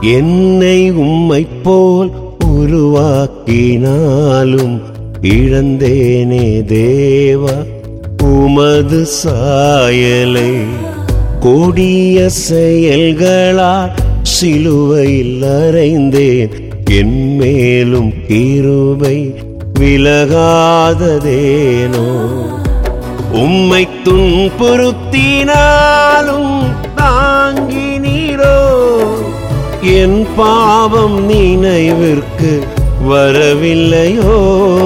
என்னை உம்மைப் போல் உருவாக்கினாலும் இழந்தேனே தேவா உமது சாயலை கொடிய செயல்களால் சிலுவையில் அறைந்தேன் என் மேலும் கிருபை விலகாததேனோ உம்மை துன்புறுத்தினாலும் தாங்கினீரோ என் பாவம் நினைவிற்கு வரவில்லையோ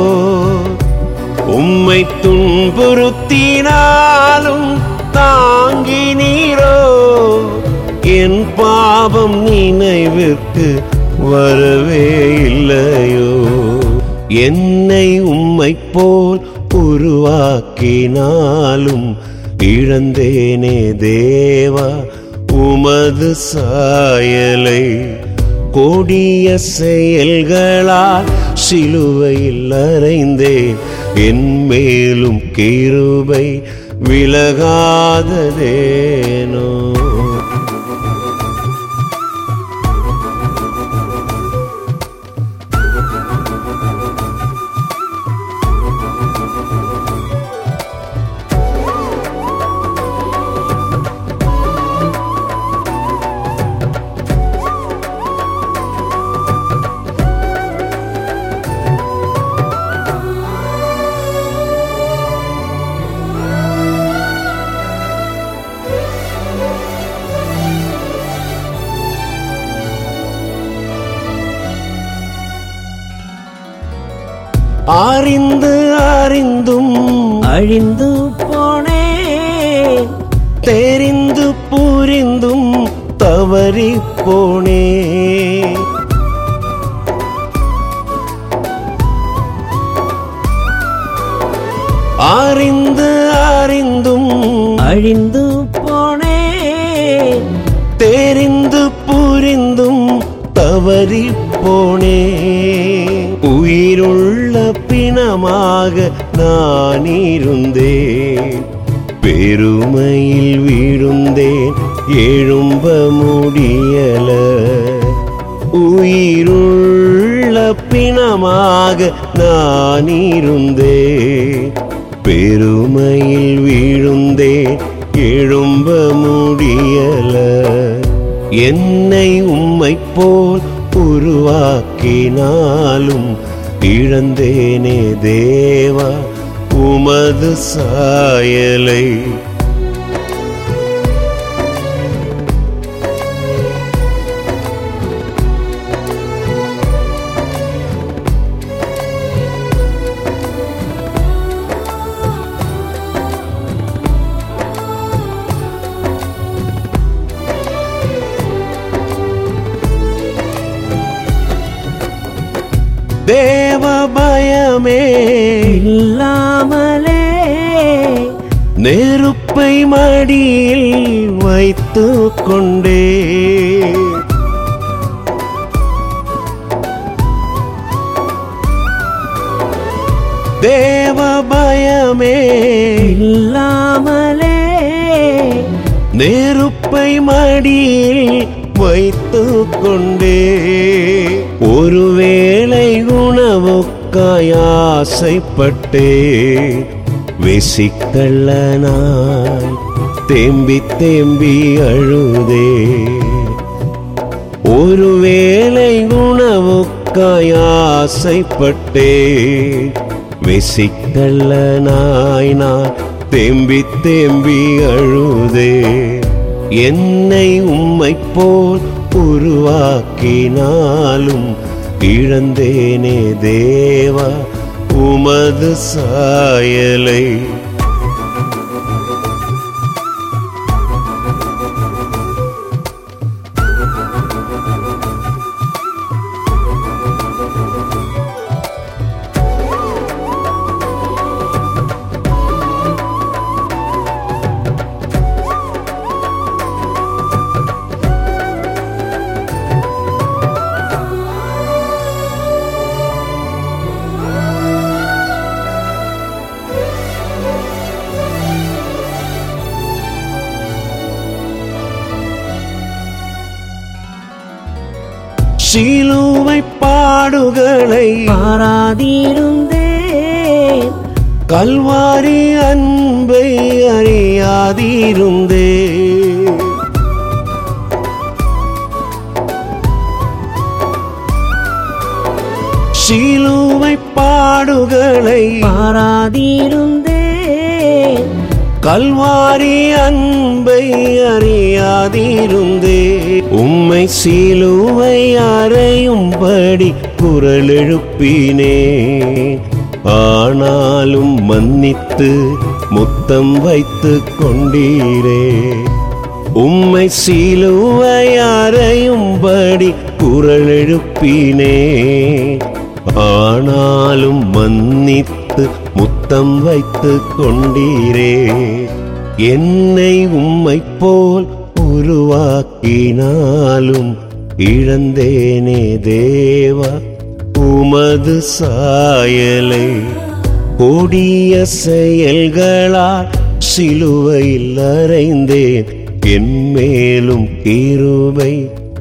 உம்மை துன்புறுத்தினாலும் தாங்கினீரோ என் பாவம் நினைவிற்கு வரவே இல்லையோ என்னை உம்மைப் போல் உருவாக்கினாலும் இழந்தேனே தேவா உமது சாயலை கொடிய செயல்களால் சிலுவையில் அறைந்தேன் என் மேலும் கிருபை விலகாததேனோ அறிந்து அறிந்தும் அழிந்து போனே தெரிந்து புரிந்தும் தவறி போனே அறிந்து அறிந்தும் அழிந்து போனே தெரிந்து புரிந்தும் தவறி போனே உயிருள்ள பிணமாக நான் இருந்தேன் பெருமையில் விழுந்தேன் எழும்ப முடியல உயிருள்ள பிணமாக நான் இருந்தேன் பெருமையில் விழுந்தேன் எழும்ப முடியல என்னை உம்மைப் போல் உருவாக்கினாலும் இழந்தேனே தேவா உமது சாயலை தேவ பயமே இல்லாமலே நெருப்பை மடியில் வைத்து கொண்டே தேவ பயமே இல்லாமலே நெருப்பை மடியில் வைத்து கொண்டே ஒருவேளை உணவுக்காய் ஆசைப்பட்டே வெசிக்கள்ளனாய் தேம்பி தேம்பி அழுதே ஒருவேளை உணவுக்காய் ஆசைப்பட்டே வெசிக்கள்ளனாய் நான் தேம்பி தேம்பி அழுதே என்னை உம்மைப் போல் உருவாக்கினாலும் இழந்தேனே தேவா உமது சாயலை சிலுவை பாடுகளை பாராதிருந்தேன் கல்வாரி அன்பை அறியாதிருந்தே சிலுவை பாடுகளை பாராதிருந்தேன் கல்வாரி அன்பை அறியாதிருந்தே உம்மை சிலுவை அறையும்படி குரல் எழுப்பினே ஆனாலும் மன்னித்து முத்தம் வைத்து கொண்டீரே உம்மை சிலுவை அறையும்படி குரல் எழுப்பினே ஆனாலும் மன்னித்து முத்தம் வைத்து கொண்டீரே என்னை உம்மை போல் உருவாக்கினாலும் இழந்தேனே தேவா உமது சாயலை கொடிய செயல்களால் சிலுவையில் அறைந்தேன் என் மேலும் கிருபை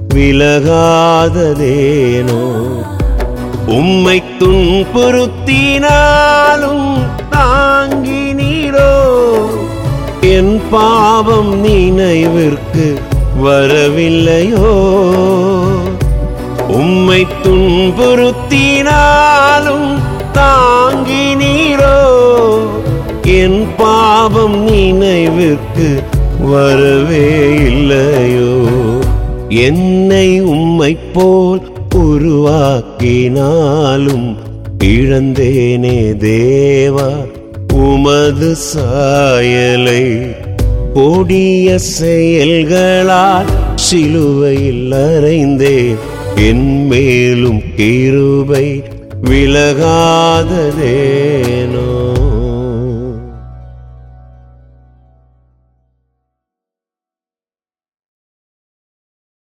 விலகாததேனோ உம்மை துன்புறுத்தினாலும் தாங்கினீரோ என் பாவம் நினைவிற்கு வரவில்லையோ உம்மை துன்புறுத்தினாலும் தாங்கினீரோ என் பாவம் நினைவிற்கு வரவே இல்லையோ என்னை உம்மை போல் உருவாக்கினாலும் இழந்தேனே தேவா உமது சாயலை கொடிய செயல்களால் சிலுவையில் அறைந்தேன் என் மேலும் கிருபை விலகாததேனோ